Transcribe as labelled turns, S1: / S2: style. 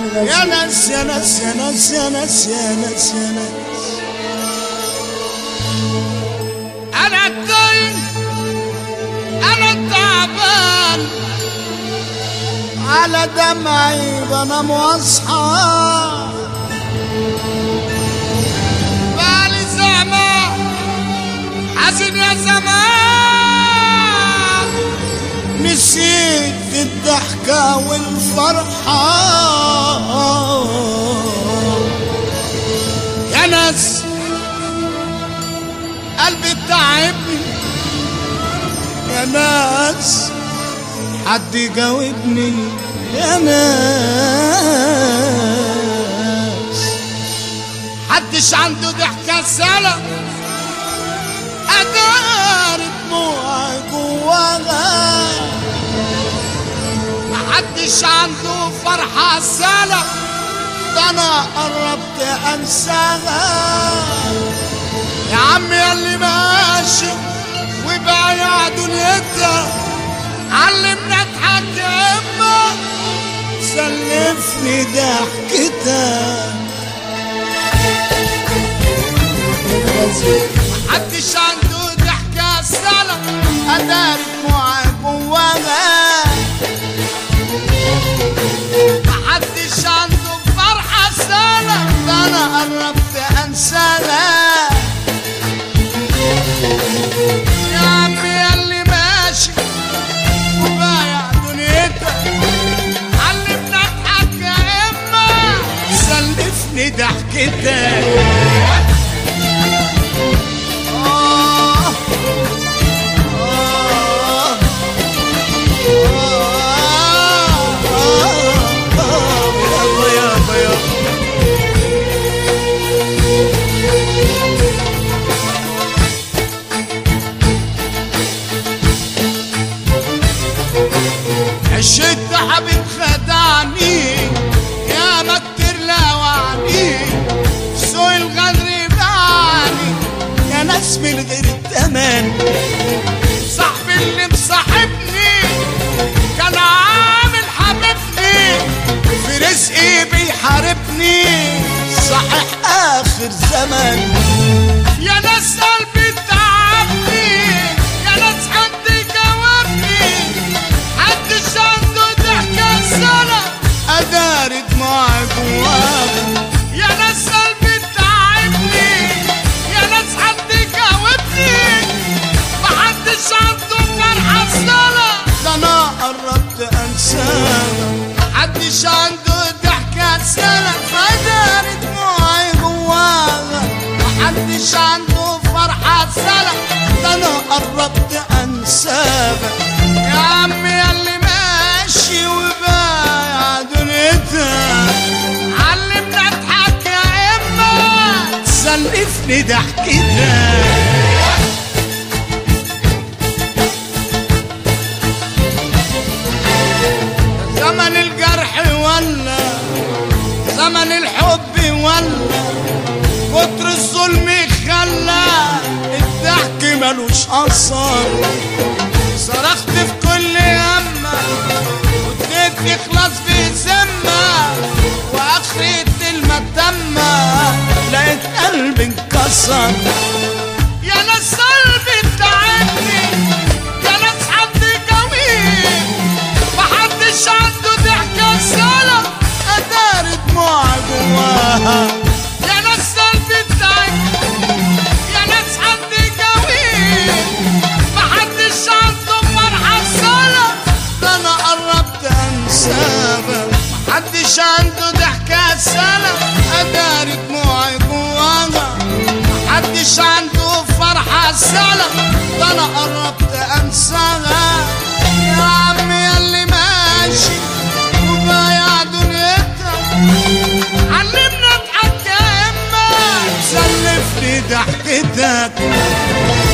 S1: يا ناس يا ناس يا ناس يا ناس يا ناس يا ناس انا الدين انا التعبان على دمعي بنام واصحى بالي زمان حزين يا زمان نسيت الضحكة والفرحة يا ناس قلبي تعبني يا ناس حد يجاوبني يا ناس حدش عنده ضحكة سلام أدار دموع جواها محدش عنده فرحة سلام ده أنا قربت أنساها يا عم ياللي ماشي وبايع دنيتها علمنا اضحك يا اما سلفني ضحكتها محدش عنده ضحكة سلام أدار دموع جواها محدش عنده فرحة سلام ده أنا قربت أنساها يا عم ياللي ماشي وبايع دنيتك علمنا اضحك يا اما سلفني ضحكتك آه آه آه آه يابا يابا يابا عشت حبيب خدعني يا ما كتير لوعني سوء الغدر باعني يا ناس من غير التمن صاحبي اللي مصاحبني كان عامل حبيبني في رزقي بيحاربني صحيح اخر زمن يا ناس قلبي تعبني يا ناس حد يجاوبني محدش عنده ضحكة سنة أدار دموعي جواها يا ناس قلبي تعبني يا ناس حد يجاوبني محدش عنده فرحة سنة ده أنا قربت أنساها محدش عنده ضحكة سنة أدار دموعي جواها محدش عنده فرحة سنة ده أنا قربت أنساها يا عم ياللي ماشي وبايع دنيتها علمنا اضحك يا اما سلفني ضحكتها زمن الجرح ولا زمن الحب ولا كتر الظلم خلى الضحك ملوش اثر صرخت في كل يمة واديت اخلاص في ذمة واخرة المتمة لقيت قلبي انكسر يا ناس قلبي تعبني يا ناس حد قوي محدش عنده ضحكة سلام أدار دموع جواها يا ناس قلبي تعبني يا ناس حد قوي محدش عنده فرحة سلام ده أنا قربت أنساها محدش عنده ضحكة سلام أدار دموعي جواها محدش عنده فرحة سلام ده أنا قربت أنساها يا عم ياللي ماشي وبايع دنيتها علمنا اضحك يا إما سلفني ضحكتك